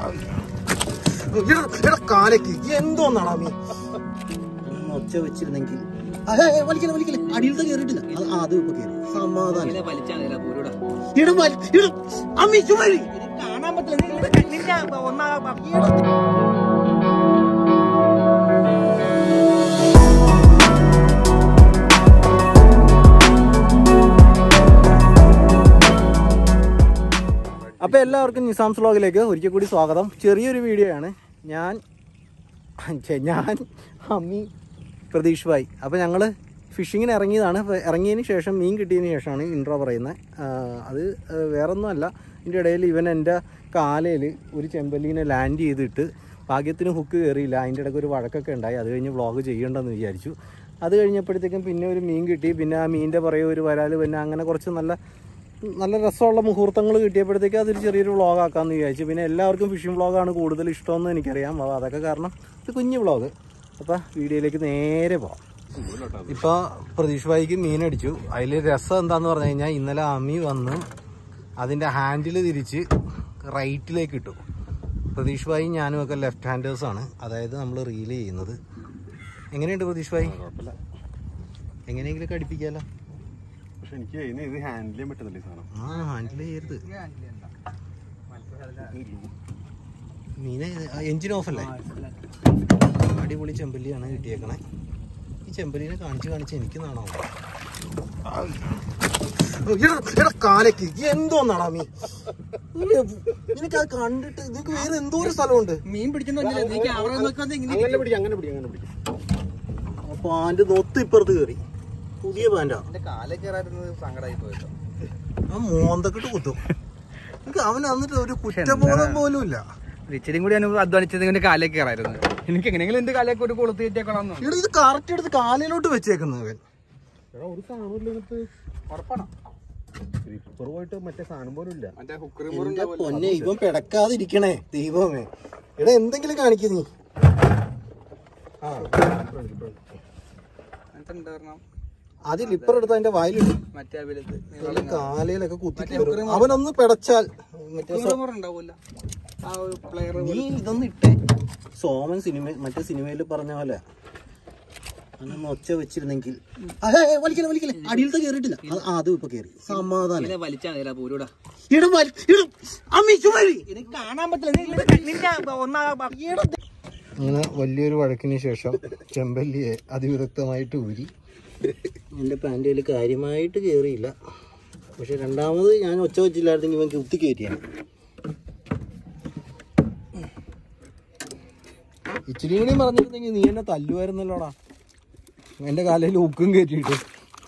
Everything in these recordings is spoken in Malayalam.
കാലക്ക് എന്തോന്നാടാ നീ ഒന്ന് ഒച്ച വെച്ചിരുന്നെങ്കിൽ അതെ വലിക്കല വലിക്കല അടിയിലത്തെ കേറിയിട്ടില്ല അത് ആ, അത് ഇപ്പൊ കേറി സമാധാനം ഇങ്ങനെ വലിച്ചാ മതിയല്ലോ, പോരൂടാ. ഇട വലി ഇട അമ്മി ചുമരി ഇത് കാണാൻ പറ്റില്ല നീ ഇവിടെ നിന്റെ ഒന്നാം അപ്പോൾ എല്ലാവർക്കും നിസാംസ് വ്ളോഗിലേക്ക് ഒരിക്കൽ കൂടി സ്വാഗതം ചെറിയൊരു വീഡിയോ ആണ് ഞാൻ ഛെ, ഞാൻ അമ്മി പ്രതീഷ് ഭായ് അപ്പോൾ ഞങ്ങൾ ഫിഷിങ്ങിന് ഇറങ്ങിയതാണ് അപ്പോൾ ഇറങ്ങിയതിന് ശേഷം മീൻ കിട്ടിയതിന് ശേഷമാണ് ഇൻട്രോ പറയുന്നത് അത് ആ, വേറൊന്നുമല്ല ഇതിൻ്റെ ഇടയിൽ ഇവൻ എൻ്റെ കാലയിൽ ഒരു ചെമ്പല്ലീനെ ലാൻഡ് ചെയ്തിട്ട് ഭാഗ്യത്തിന് ഹുക്ക് കയറിയില്ല അതിൻ്റെ ഇടയ്ക്ക് ഒരു വഴക്കൊക്കെ ഉണ്ടായി അത് കഴിഞ്ഞ് വ്ളോഗ് ചെയ്യണ്ടെന്ന് വിചാരിച്ചു അത് കഴിഞ്ഞപ്പോഴത്തേക്കും പിന്നെ ഒരു മീൻ കിട്ടി പിന്നെ ആ മീനിൻ്റെ പുറകെ ഒരു വരാൽ പിന്നെ അങ്ങനെ കുറച്ച് നല്ല നല്ല രസമുള്ള മുഹൂർത്തങ്ങൾ കിട്ടിയപ്പോഴത്തേക്ക് അതൊരു ചെറിയൊരു വ്ളോഗ് ആക്കാമെന്ന് വിചാരിച്ചു പിന്നെ എല്ലാവർക്കും ഫിഷിംഗ് വ്ളോഗാണ് കൂടുതൽ ഇഷ്ടമെന്ന് എനിക്കറിയാം അപ്പോൾ അതൊക്കെ കാരണം ഇത് കുഞ്ഞു വ്ളോഗ് അപ്പോൾ വീഡിയോയിലേക്ക് നേരെ പോവാം ഇപ്പോൾ പ്രതീഷ് ഭായിക്ക് മീൻ അടിച്ചു അതിൽ രസം എന്താന്ന് പറഞ്ഞു കഴിഞ്ഞാൽ ഇന്നലെ അമ്മി വന്ന് അതിൻ്റെ ഹാൻഡിൽ തിരിച്ച് റൈറ്റിലേക്ക് ഇട്ടു പ്രതീഷ് ഭായി ഞാനും ഒക്കെ ലെഫ്റ്റ് ഹാൻഡേഴ്സാണ് അതായത് നമ്മൾ റീൽ ചെയ്യുന്നത് എങ്ങനെയുണ്ട് പ്രതീഷ് ഭായി എങ്ങനെയെങ്കിലും അടുപ്പിക്കാമല്ലോ പക്ഷെ എനിക്ക് ഇതിന് ഇത് ഹാൻഡിൽ ചെയ്യാൻ പറ്റുന്നില്ല ഈ സാധനം ആ ഹാൻഡിൽ ചെയ്യരുത് മീനെ എഞ്ചിൻ ഓഫ് അല്ലേ അടിപൊളി ചെമ്പല്ലിയാണ് കിട്ടിയേക്കണേ ഈ ചെമ്പല്ലിനെ കാണിച്ച് കാണിച്ച് എനിക്ക് നാണോ കാലക്ക് എന്തോന്നാടാ നീ നിനക്ക് അത് കണ്ടിട്ട് നിനക്ക് വേറെ എന്തോ ഒരു സ്ഥലമുണ്ട് മീൻ പിടിച്ചൊന്നുമില്ല നീ ക്യാമറ നോക്കാതെ ഇങ്ങനെ അങ്ങനെ പിടിക്കും അങ്ങനെ പിടിക്കും അങ്ങനെ പിടിക്കും പാൻറ് നൊത്ത് ഇപ്പുറത്ത് കയറി പുതിയ പാൻറ്റാ എന്റെ കാലേ കയറായിരുന്നത് സങ്കടമായി പോയിട്ടോ ആ മോന്തക്കിട്ട് കുത്തും എനിക്ക് അവൻ എന്നിട്ട് ഒരു കുറ്റബോധം പോലും ഇല്ല ഇച്ചിരി കൂടി ഞാൻ അധ്വാനിച്ചത് ഇങ്ങനെ കാലേ കയറായിരുന്നു എനിക്ക് എങ്ങനെയെങ്കിലും എന്റെ കാലേക്ക് ഒരു കൊളുത്തി കയറ്റേക്കണം ഇവിടെ ഇത് കറക്റ്റ് എടുത്ത് കാലിലോട്ട് വെച്ചേക്കുന്നത് ഇവൻ എടാ ഒരു സാധനമില്ല ഇതിനകത്ത് ഉറപ്പാണോ ഇപ്പുറ പോയിട്ട് മറ്റേ സാധനം പോലും ഇല്ല മറ്റേ ഹുക്കറി എന്റെ പൊന്നെ ഇവൻ പിടക്കാതിരിക്കണേ ദൈവമേ എടാ എന്തെങ്കിലും കാണിക്ക് നീ ആ ഉണ്ടായിരുന്നു അത് ലിപ്പർ എടുത്ത് അതിന്റെ വായിലിട്ടു മറ്റേ വലുത് കാലയിലൊക്കെ കുത്തി കയറും. അവനൊന്ന് പിടച്ചാൽ മറ്റേ സോ- ഉണ്ടാവൂല ആ ഒരു പ്ലെയർ നീ ഇതൊന്ന് ഇട്ടേ സോമൻ സിനിമ മറ്റേ സിനിമയിൽ പറഞ്ഞ പോലെ അതൊന്ന് ഒച്ച വെച്ചിരുന്നെങ്കിൽ അഹേ, വലിക്കല വലിക്കല അടിയിലത്തെ കേറിയിട്ടില്ല അത് ആ, അത് ഇപ്പൊ കേറി സമാധാനം ഇങ്ങനെ വലിച്ചാ മതിയല്ലോ, പോരൂടാ ഇട വലി ഇട അമ്മി ചുമരി എനിക്ക് കാണാൻ പറ്റില്ല നീ ഇവിടെ നിന്റെ ഒന്നാം അങ്ങനെ വലിയൊരു വഴക്കിന് ശേഷം ചെമ്പല്ലിയെ അതിവിദഗ്ധമായിട്ട് ഊരി എൻ്റെ പാൻറ്റയിൽ കാര്യമായിട്ട് കയറിയില്ല പക്ഷെ രണ്ടാമത് ഞാൻ ഒച്ച വെച്ചില്ലായിരുന്നെങ്കിൽ ഇവൻ കുത്തി കയറ്റിയാണ് ഇച്ചിരി കൂടിയും പറഞ്ഞിരുന്നെങ്കിൽ നീ എന്നെ തല്ലുമായിരുന്നല്ലോടാ എൻ്റെ കാലയിൽ ഉക്കും കയറ്റിയിട്ട്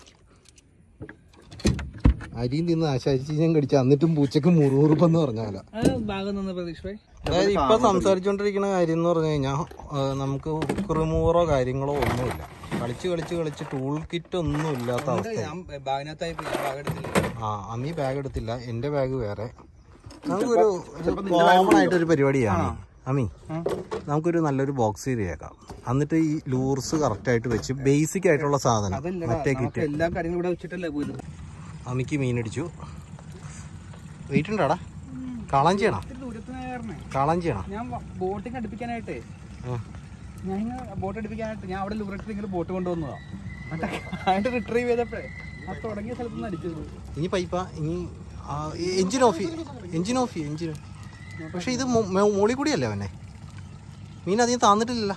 അരിയും തിന്ന് ആശാരിച്ച് കടിച്ച എന്നിട്ടും പൂച്ചക്ക് മുറുമുറുപ്പെന്ന് പറഞ്ഞാലോ ഭാഗം നിന്ന് പ്രതീക്ഷ അതായത് ഇപ്പൊ സംസാരിച്ചോണ്ടിരിക്കുന്ന കാര്യം എന്ന് പറഞ്ഞു കഴിഞ്ഞാൽ നമുക്ക് ഹുക്ക് റിമൂവറോ കാര്യങ്ങളോ ഒന്നുമില്ല കളിച്ച് കളിച്ച് കളിച്ച് ടൂൾ കിറ്റ് ഒന്നും ഇല്ലാത്ത അവസ്ഥ ഞാൻ ബാഗിനകത്തായി പോയി ഞാൻ ബാഗ് എടുത്തില്ല ആ അമ്മി ബാഗ് എടുത്തില്ല എന്റെ ബാഗ് വേറെ നമുക്കൊരു കോമൺ ആയിട്ടൊരു പരിപാടിയാണ് അമ്മി നമുക്കൊരു നല്ലൊരു ബോക്സ് ചെയ്തേക്കാം എന്നിട്ട് ഈ ലൂർസ് കറക്റ്റ് ആയിട്ട് വെച്ച് ബേസിക് ആയിട്ടുള്ള സാധനം മറ്റേ കിറ്റ് എല്ലാ കാര്യങ്ങളും ഇവിടെ വെച്ചിട്ടല്ലേ പോയത് അമ്മിക്ക് മീനടിച്ചു വെയിറ്റ് ഉണ്ടാടാ കാളാഞ്ചിയാണോ ഇത്തിരി ദൂരത്ത് കയറണേ കാളാഞ്ചിയാണോ ഞാൻ ബോട്ടിങ് അടുപ്പിക്കാനായിട്ടേ ആ ഞാൻ ബോട്ട് അടുപ്പിക്കാനായിട്ട് ഞാൻ അവിടെ ലൂററ്റ് ഇങ്ങനെ ബോട്ട് കൊണ്ടുവന്നതാ എന്നിട്ട് അതിന്റെ റിട്രീവ് ചെയ്തപ്പോഴേ ആ തുടങ്ങിയ സ്ഥലത്ത് നിന്ന് അടിച്ചത് ഇനി പൈപ്പ ഇനി engine off engine off engine പക്ഷെ ഇത് മോളി കൂടിയല്ലേ അവനെ മീൻ അധികം താന്നിട്ടില്ല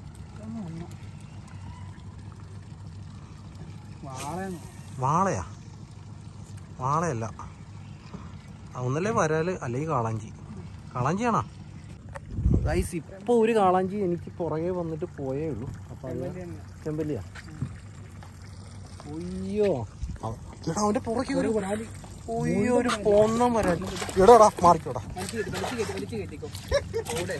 വാളയാണ് വാളയാ വാളയല്ല ആ, ഒന്നല്ലേ വരാല് അല്ലെങ്കിൽ കാളാഞ്ചി കാളാഞ്ചിയാണോ ഗൈസ് ഇപ്പോൾ ഒരു കാളാഞ്ചി എനിക്ക് പുറകെ വന്നിട്ട് പോയേ ഉള്ളൂ അപ്പോൾ അത് ചെമ്പല്ലിയാ ഒയ്യോ അവ- എടാ അവന്റെ പുറകെ ഒരു ഒയ്യോ ഒരു പൊന്നം വരാൻ എടാടാ മാറിക്കോടാ വലിച്ചു കയറ്റി വലിച്ചു കയറ്റി വലിച്ചു കയറ്റിക്കോ അവിടെ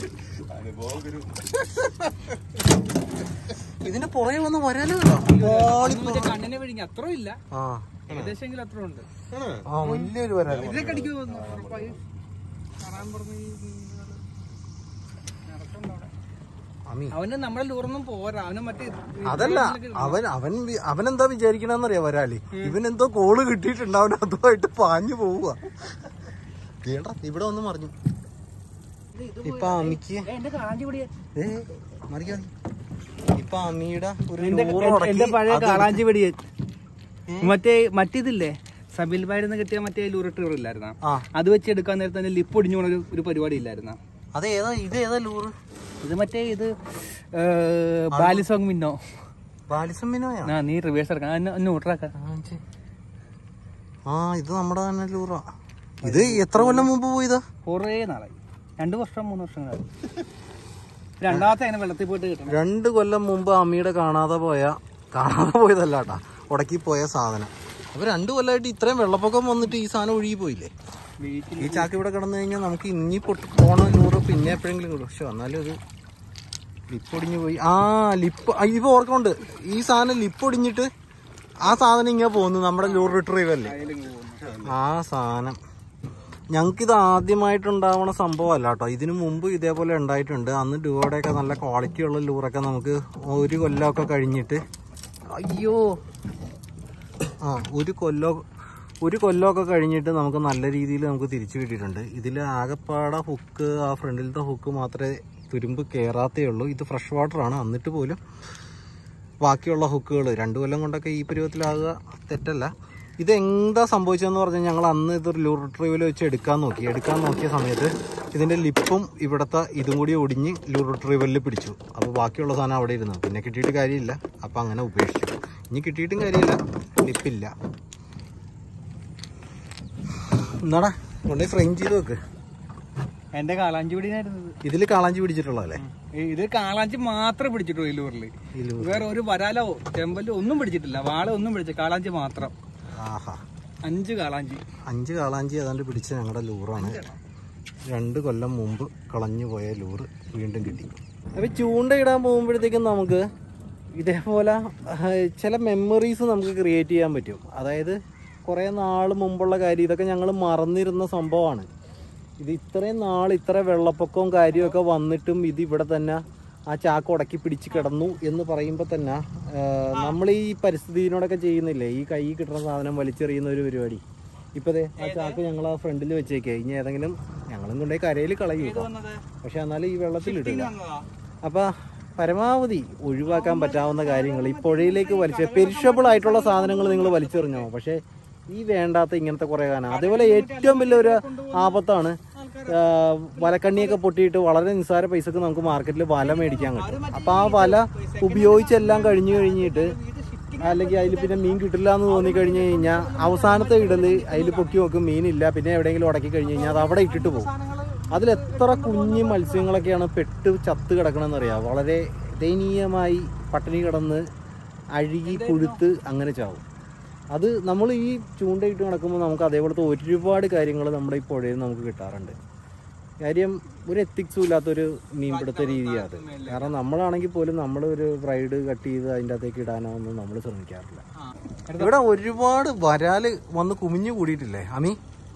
ഇതിന്റെ പുറകെ വന്ന് വരാനും കേട്ടോ മറ്റേ കണ്ണിനെ വിഴിഞ്ഞ അത്ര ഇല്ല ആ ഏകദേശം അത്ര ഉണ്ട് ആ വലിയൊരു വരാല് ഇതിലേക്ക് അടിക്കുമോ ഉറപ്പായി കാണാൻ പറഞ്ഞ ഈ മീനുകള് നടക്കണ്ട അവിടെ. അമി അവന് നമ്മുടെ ലൂറൊന്നും പോരാ അവന് മറ്റേ അതല്ല അവൻ അവൻ വി- അവൻ എന്താ വിചാരിക്കണെന്നറിയാ വരാല് ഇവൻ എന്തോ കോള് കിട്ടിയിട്ടുണ്ടാവും അതുമായിട്ട് പാഞ്ഞു പോവുക കേട്ടാ ഇവിടെ ഒന്ന് മറിഞ്ഞു ഇപ്പൊ അമ്മിക്ക് എന്റെ കാഞ്ചി പിടിയ ഏ, മറിക്കാ നീ. ഇപ്പൊ അമ്മിയുടെ ഒരു എന്റെ നൂറ് ഉടക്കി എന്റെ പഴയ അത് കാളാഞ്ചി പിടിയ മറ്റേ മറ്റേതില്ലേ സബിൽ ബാരിൽ നിന്ന് കിട്ടിയ മറ്റേ ലൂറിട്ടർ ഇല്ലായിരുന്ന ആ അത് വെച്ച് എടുക്കാൻ നേരത്തെ തന്നെ ലിപ്പ് ഒടിഞ്ഞു പോണ ഒരു ഒരു പരിപാടി ഇല്ലായിരുന്ന അത് ഏതാ ഇത് ഏതാ ലൂറ് ഇത് മറ്റേ ഇത് ബാലിസോങ് മിന്നോ ബാലിസം മിനോയാ ആ നീ റിവേഴ്സ് ഇറക്കാം ന്യൂട്രാക്ക ആ ഇത് നമ്മുടെ തന്നെ ലൂറാ ഇത് എത്ര കൊല്ലം മുമ്പ് പോയതാ കുറേ നാളായി രണ്ട് വർഷം മൂന്ന് വർഷങ്ങളായി രണ്ടാമത്തെ അങ്ങനെ വെള്ളത്തിൽ പോയിട്ട് കിട്ടണം രണ്ട് കൊല്ലം മുമ്പ് അമ്മിയുടെ കാണാതെ പോയ കാണാതെ പോയതല്ല കേട്ടാ ഉടക്കി പോയ സാധനം അപ്പൊ രണ്ട് കൊല്ലമായിട്ട് ഇത്രയും വെള്ളപ്പൊക്കം വന്നിട്ട് ഈ സാധനം ഒഴുകി പോയില്ലേ വീട്ടിൽ ഈ ചാക്ക് ഇവിടെ കിടന്നു കഴിഞ്ഞാൽ നമുക്ക് ഇനി പൊട്ടി പോണ നൂറ് പിന്നെ എപ്പോഴെങ്കിലും കിട്ടും പക്ഷെ എന്നാലും ഒരു ലിപ്പ് ഒടിഞ്ഞു പോയി ആ ലിപ്പ് ഇപ്പൊ ഓർക്കുന്നുണ്ട് ഈ സാധനം ലിപ്പ് ഒടിഞ്ഞിട്ട് ആ സാധനം ഇങ്ങനെ പോകുന്നു നമ്മുടെ ലൂർ റിട്രീവ് അല്ലേ ആ സാധനം ഞങ്ങൾക്കിത് ആദ്യമായിട്ടുണ്ടാവണ സംഭവമല്ല കേട്ടോ ഇതിനു മുമ്പ് ഇതേപോലെ ഉണ്ടായിട്ടുണ്ട് അന്ന് ഡുവോടെയൊക്കെ നല്ല ക്വാളിറ്റി ഉള്ള ലൂറൊക്കെ നമുക്ക് ഒരു കൊല്ലമൊക്കെ കഴിഞ്ഞിട്ട് അയ്യോ ആ ഒരു കൊല്ലോ ഒരു കൊല്ലമൊക്കെ കഴിഞ്ഞിട്ട് നമുക്ക് നല്ല രീതിയിൽ നമുക്ക് തിരിച്ചു കിട്ടിയിട്ടുണ്ട് ഇതിൽ ആകെപ്പാടെ ഹുക്ക് ആ ഫ്രണ്ടിലത്തെ ഹുക്ക് മാത്രമേ തുരുമ്പ് കയറാത്തേ ഉള്ളൂ ഇത് ഫ്രഷ് വാട്ടറാണ് എന്നിട്ട് പോലും ബാക്കിയുള്ള ഹുക്കുകൾ രണ്ടു കൊല്ലം കൊണ്ടൊക്കെ ഈ പരുവത്തിലാകുക തെറ്റല്ല ഇത് എന്താ സംഭവിച്ചതെന്ന് പറഞ്ഞാൽ ഞങ്ങൾ അന്ന് ഇത് ലൂർ റിട്രീവിൽ വെച്ച് എടുക്കാൻ നോക്കി എടുക്കാൻ നോക്കിയ സമയത്ത് ഇതിൻ്റെ ലിപ്പും ഇവിടുത്തെ ഇതും കൂടി ഒടിഞ്ഞ് ലൂർ റിട്രീവലിൽ പിടിച്ചു അപ്പോൾ ബാക്കിയുള്ള സാധനം അവിടെ ഇരുന്നു പിന്നെ കിട്ടിയിട്ട് കാര്യമില്ല അപ്പോൾ അങ്ങനെ ഉപേക്ഷിച്ചു ഇനി കിട്ടിയിട്ടും കാര്യമില്ല ലിപ്പില്ല എന്നാടാ കൊണ്ടുപോയി ഫ്രെയിം ചെയ്ത് വെക്ക് എന്റെ കാളാഞ്ചി പിടിയായിരുന്നു ഇതിൽ കാളാഞ്ചി പിടിച്ചിട്ടുള്ളതല്ലേ ഇത് കാളാഞ്ചി മാത്രമേ പിടിച്ചിട്ടുള്ളൂ ഈ ലൂറിൽ ഈ ലൂർ വേറെ ഒരു വരാലോ ചെമ്പല്ലോ ഒന്നും പിടിച്ചിട്ടില്ല വാള ഒന്നും പിടിച്ചു കാളാഞ്ചി മാത്രം ആഹാ അഞ്ച് കാളാഞ്ചി അഞ്ച് കാളാഞ്ചി ഏതാണ്ട് പിടിച്ച ഞങ്ങളുടെ ലൂറാണ് രണ്ട് കൊല്ലം മുമ്പ് കളഞ്ഞു പോയ ലൂറ് വീണ്ടും കിട്ടി അപ്പോൾ ചൂണ്ടയിടാൻ പോകുമ്പോഴത്തേക്കും നമുക്ക് ഇതേപോലെ ആ, ചില മെമ്മറീസ് നമുക്ക് ക്രിയേറ്റ് ചെയ്യാൻ പറ്റും അതായത് കുറേ നാൾ മുമ്പുള്ള കാര്യം ഇതൊക്കെ ഞങ്ങൾ മറന്നിരുന്ന സംഭവമാണ് ഇത് ഇത്രയും നാൾ ഇത്ര വെള്ളപ്പൊക്കവും കാര്യമൊക്കെ വന്നിട്ടും ഇത് ഇവിടെ തന്നെ ആ ചാക്ക് ഉടക്കി പിടിച്ച് കിടന്നു എന്ന് പറയുമ്പോൾ തന്നെ നമ്മൾ ഈ പരിസ്ഥിതിയോടൊക്കെ ചെയ്യുന്നില്ലേ ഈ കൈ കിട്ടുന്ന സാധനം വലിച്ചെറിയുന്ന ഒരു പരിപാടി ഇപ്പതേ ആ ചാക്ക് ഞങ്ങൾ ആ ഫ്രണ്ടിൽ വെച്ചേക്കേ ഇനി ഏതെങ്കിലും ഞങ്ങളും കൊണ്ടുപോയി കരയിൽ കളയും കേട്ടോ. പക്ഷെ എന്നാലും ഈ വെള്ളത്തിൽ ഇടില്ല അപ്പൊ പരമാവധി ഒഴിവാക്കാൻ പറ്റാവുന്ന കാര്യങ്ങൾ ഈ പുഴയിലേക്ക് വലിച്ച പെരിഷബിൾ ആയിട്ടുള്ള സാധനങ്ങൾ നിങ്ങൾ വലിച്ചെറിഞ്ഞോ പക്ഷെ ഈ വേണ്ടാത്ത ഇങ്ങനത്തെ കുറെ കാണാം അതേപോലെ ഏറ്റവും വലിയൊരു ആപത്താണ് ആ, വലക്കണ്ണിയൊക്കെ പൊട്ടിയിട്ട് വളരെ നിസ്സാര പൈസക്ക് നമുക്ക് മാർക്കറ്റിൽ വല മേടിക്കാൻ കിട്ടും അപ്പൊ ആ വല ഉപയോഗിച്ചെല്ലാം കഴിഞ്ഞു കഴിഞ്ഞിട്ട് അല്ലെങ്കിൽ അതിൽ പിന്നെ മീൻ കിട്ടില്ല എന്ന് തോന്നി കഴിഞ്ഞു കഴിഞ്ഞാൽ അവസാനത്തെ ഇടല് അതിൽ പൊക്കി നോക്കും മീനില്ല പിന്നെ എവിടെയെങ്കിലും ഉടക്കി കഴിഞ്ഞ് കഴിഞ്ഞാൽ അത് അവിടെ ഇട്ടിട്ട് പോകും അതിൽ എത്ര കുഞ്ഞു മത്സ്യങ്ങളൊക്കെയാണ് പെട്ട് ചത്ത് കിടക്കണമെന്ന് അറിയാം വളരെ ദയനീയമായി പട്ടിണി കിടന്ന് അഴുകി പുഴുത്ത് അങ്ങനെ ചാവും അത് നമ്മൾ ഈ ചൂണ്ടയിട്ട് നടക്കുമ്പോൾ നമുക്ക് അതേപോലത്തെ ഒരുപാട് കാര്യങ്ങൾ നമ്മുടെ ഈ പുഴയിൽ നമുക്ക് കിട്ടാറുണ്ട് കാര്യം ഒരു എത്തിക്സും ഇല്ലാത്തൊരു മീൻപിടുത്ത രീതിയാണ് അത് കാരണം നമ്മളാണെങ്കിൽ പോലും നമ്മൾ ഒരു ഫ്രൈഡ് കട്ട് ചെയ്ത് അതിൻ്റെ അകത്തേക്ക് ഇടാനോ ഒന്നും നമ്മൾ ശ്രമിക്കാറില്ല ഇവിടെ ഒരുപാട് വരാല് വന്ന് കുമിഞ്ഞു കൂടിയിട്ടില്ലേ അമി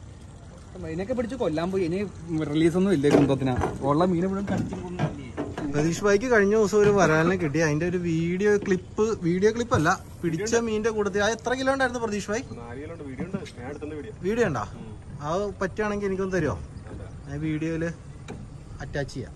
ഇതിനൊക്കെ പിടിച്ച് കൊല്ലാൻ പോയി ഇനി റിലീസ് ഒന്നും ഇല്ല കുന്തത്തിന് ഉള്ള മീനെ മുഴുവൻ കടിച്ചു കൊന്നില്ലേ പ്രതീഷ് ഭായിക്ക് കഴിഞ്ഞ ദിവസം ഒരു വരാലിനെ കിട്ടി അതിന്റെ ഒരു വീഡിയോ ക്ലിപ്പ് വീഡിയോ ക്ലിപ്പ് അല്ല പിടിച്ച മീനിന്റെ കൂട്ടത്തിൽ ആ എത്ര കിലോ ഉണ്ടായിരുന്നു പ്രതീഷ് ഭായ് നാല് കിലോ ഉണ്ട് വീഡിയോ ഉണ്ട് ഞാൻ എടുത്തുണ്ട് വീഡിയോ വീഡിയോ ഉണ്ടോ അത് പറ്റുകയാണെങ്കിൽ എനിക്കൊന്ന് തരുമോ ഞാൻ വീഡിയോയില് അറ്റാച്ച് ചെയ്യാം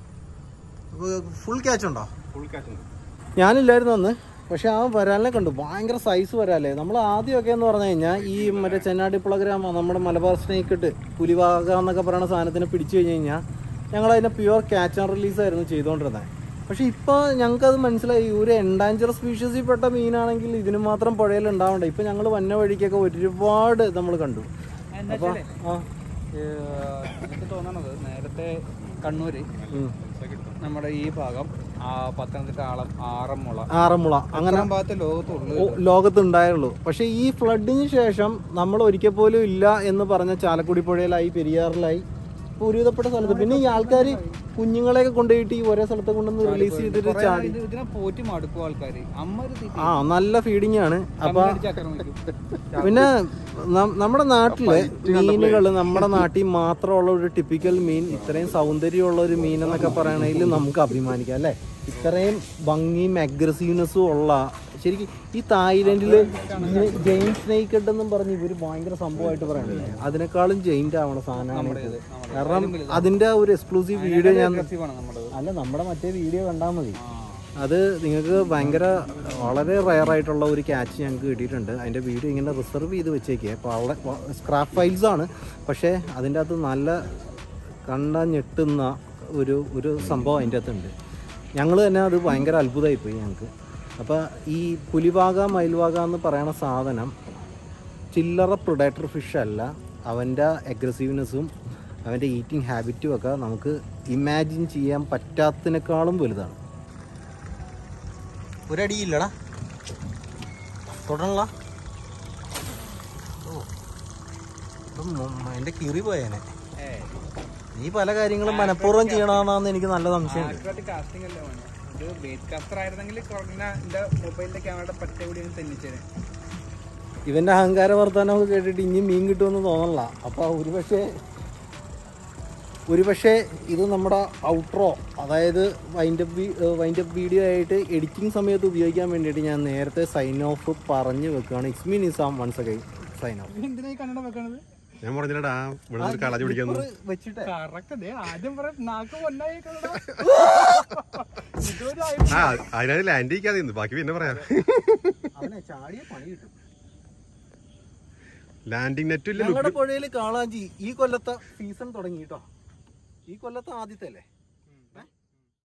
ഫുൾ ക്യാച്ച് ഉണ്ടോ ഫുൾ കാച്ച് ഉണ്ട് ഞാനില്ലായിരുന്നു അന്ന് പക്ഷെ ആ വരാലിനെ കണ്ടു ഭയങ്കര സൈസ് വരാലേ നമ്മൾ ആദ്യമൊക്കെ എന്ന് പറഞ്ഞു കഴിഞ്ഞാൽ ഈ മറ്റേ ചെന്നാടിപ്പുള ഗ്രാമ നമ്മുടെ മലബാർ സ്നേക്കിട്ട് പുലിവാക എന്നൊക്കെ പറയുന്ന സാധനത്തിനെ പിടിച്ചു കഴിഞ്ഞ് കഴിഞ്ഞാൽ ഞങ്ങൾ അതിനെ പ്യുവർ ക്യാച്ച് ആൻഡ് റിലീസ് ആയിരുന്നു ചെയ്തുകൊണ്ടിരുന്നത് പക്ഷെ ഇപ്പോൾ ഞങ്ങൾക്കത് മനസ്സിലായി ഒരു എൻഡാഞ്ചർ സ്പീഷീസിൽ പെട്ട മീനാണെങ്കിൽ ഇതിന് മാത്രം പുഴയിൽ ഉണ്ടാവണ്ട ഇപ്പം ഞങ്ങൾ വന്ന വഴിക്കൊക്കെ ഒരുപാട് നമ്മൾ കണ്ടു അപ്പോൾ ആ എനിക്ക് തോന്നണത് നേരത്തെ കണ്ണൂര് ഉം. നമ്മുടെ ഈ ഭാഗം ആ പത്തനംതിട്ട ആളം ആറന്മുള ആറന്മുള അങ്ങനെ അങ്ങനെ ഭാഗത്തെ ലോകത്തുള്ളൂ ഓ- ലോകത്ത് ഉണ്ടായുള്ളൂ പക്ഷെ ഈ ഫ്ലഡിന് ശേഷം നമ്മൾ ഒരിക്കൽ പോലും ഇല്ല എന്ന് പറഞ്ഞ ചാലക്കുടി പുഴയിലായി പെരിയാറിലായി ഇപ്പൊ ഒരുവിധപ്പെട്ട സ്ഥലത്ത് പിന്നെ ഈ ആൾക്കാർ കുഞ്ഞുങ്ങളെയൊക്കെ കൊണ്ടുപോയിട്ട് ഈ ഒരേ സ്ഥലത്ത് കൊണ്ടുവന്ന് റിലീസ് ചെയ്തിട്ട് കുറേ ചാടി ഇത് ഇതിനെ പോറ്റി മടുക്കും ആൾക്കാര് അമ്മ ഒരു തീറ്റ ആ നല്ല ഫീഡിങ് ആണ് അപ്പൊ കണ്ണടിച്ച് ആക്രമിക്കും പിന്നെ നം- നമ്മുടെ നാട്ടില് മീനുകൾ നമ്മുടെ നാട്ടിൽ മാത്രമുള്ള ഒരു ടിപ്പിക്കൽ മീൻ ഇത്രയും സൗന്ദര്യമുള്ള ഒരു മീൻ എന്നൊക്കെ പറയണതിൽ നമുക്ക് അഭിമാനിക്കാം അല്ലേ ഇത്രയും ഭംഗിയും അഗ്രസീവ്നെസ്സും ഉള്ള ശരിക്കും ഈ തായ്ലൻഡിൽ ജെയിൻ സ്നേക്കഡ് എന്നും പറഞ്ഞ് ഇവർ ഭയങ്കര സംഭവമായിട്ട് പറയണില്ലേ അതിനേക്കാളും ജെയിൻ്റ് ആവണ സാധനമാണ് ഇത്. കാരണം അതിൻ്റെ ഒരു എക്സ്ക്ലൂസീവ് വീഡിയോ ഞാൻ ആണ് നമ്മുടെ അല്ല നമ്മുടെ മറ്റേ വീഡിയോ കണ്ടാൽ മതി അത് നിങ്ങൾക്ക് ഭയങ്കര വളരെ റയർ ആയിട്ടുള്ള ഒരു ക്യാച്ച് ഞങ്ങൾക്ക് കിട്ടിയിട്ടുണ്ട് അതിൻ്റെ വീഡിയോ ഇങ്ങനെ റിസർവ് ചെയ്ത് വെച്ചേക്കുക വളരെ സ്ക്രാപ്പ് ഫയൽസ് ആണ് പക്ഷേ അതിൻ്റെ അകത്ത് നല്ല കണ്ട ഞെട്ടുന്ന ഒരു ഒരു സംഭവം അതിൻ്റെ അകത്തുണ്ട് ഞങ്ങൾ തന്നെ അത് ഭയങ്കര അത്ഭുതമായിപ്പോയി ഞങ്ങൾക്ക് അപ്പോൾ ഈ പുലിവാക മയിൽവാക എന്ന് പറയുന്ന സാധനം ചില്ലറ പ്രൊഡക്ടർ ഫിഷ് അല്ല അവൻ്റെ അഗ്രസീവ്നെസ്സും അവൻ്റെ ഈറ്റിംഗ് ഹാബിറ്റും ഒക്കെ നമുക്ക് ഇമാജിൻ ചെയ്യാൻ പറ്റാത്തതിനേക്കാളും വലുതാണ് ഒരടിയില്ലടാ തൊടണല്ല ഓ ഇപ്പം മ- എൻ്റെ കിറി പോയേനെ നീ പല കാര്യങ്ങളും മനഃപൂർവ്വം ചെയ്യണമെന്നാന്ന് എനിക്ക് നല്ല സംശയമുണ്ട് കാസ്റ്റിംഗ് അല്ലേ വേണം ഇത് ബേറ്റ് കാസ്റ്റർ ആയിരുന്നെങ്കിൽ കുറഞ്ഞ എന്റെ മൊബൈലിലെ ക്യാമറയുടെ പറ്റ കൂടി ഒന്ന് തെന്നിച്ചേനെ ഇവന്റെ അഹങ്കാര വർത്തമാനമൊക്കെ കേട്ടിട്ട് ഇനി മീൻ കിട്ടുമെന്ന് തോന്നണില്ല അപ്പോൾ ഒരുപക്ഷെ ഒരുപക്ഷെ ഇത് നമ്മുടെ ഔട്ട്രോ അതായത് വൈൻഡപ്പ് വൈൻഡപ്പ് വീഡിയോ ആയിട്ട് എഡിറ്റിംഗ് സമയത്ത് ഉപയോഗിക്കാൻ വേണ്ടിയിട്ട് ഞാൻ നേരത്തെ സൈൻ ഓഫ് പറഞ്ഞു വെക്കുകയാണ് it's me Nizam once again sign off എന്തിനാ ഈ കന്നഡ വെക്കണത് ഞാൻ പറഞ്ഞില്ലടാ ഇവിടെ നിന്ന് കളഞ്ഞു പിടിക്കുന്നു വെച്ചിട്ട് കറക്റ്റ് ദേ ആദ്യം പറയാം നാക്ക് പൊന്നായി കന്നഡ ഇതൊരു ആ അതിനകത്ത് ലാൻഡ് ചെയ്യിക്കാതെ ബാക്കി പിന്നെ പറയാം അവനെ ചാടിയ പണി കിട്ടും ലാൻഡിങ് നെറ്റും ഇല്ല ഞങ്ങളുടെ പുഴയിൽ കാളാഞ്ചി ഈ കൊല്ലത്തെ സീസൺ തുടങ്ങി കേട്ടോ ഈ കൊല്ലത്തെ ആദ്യത്തെ അല്ലേ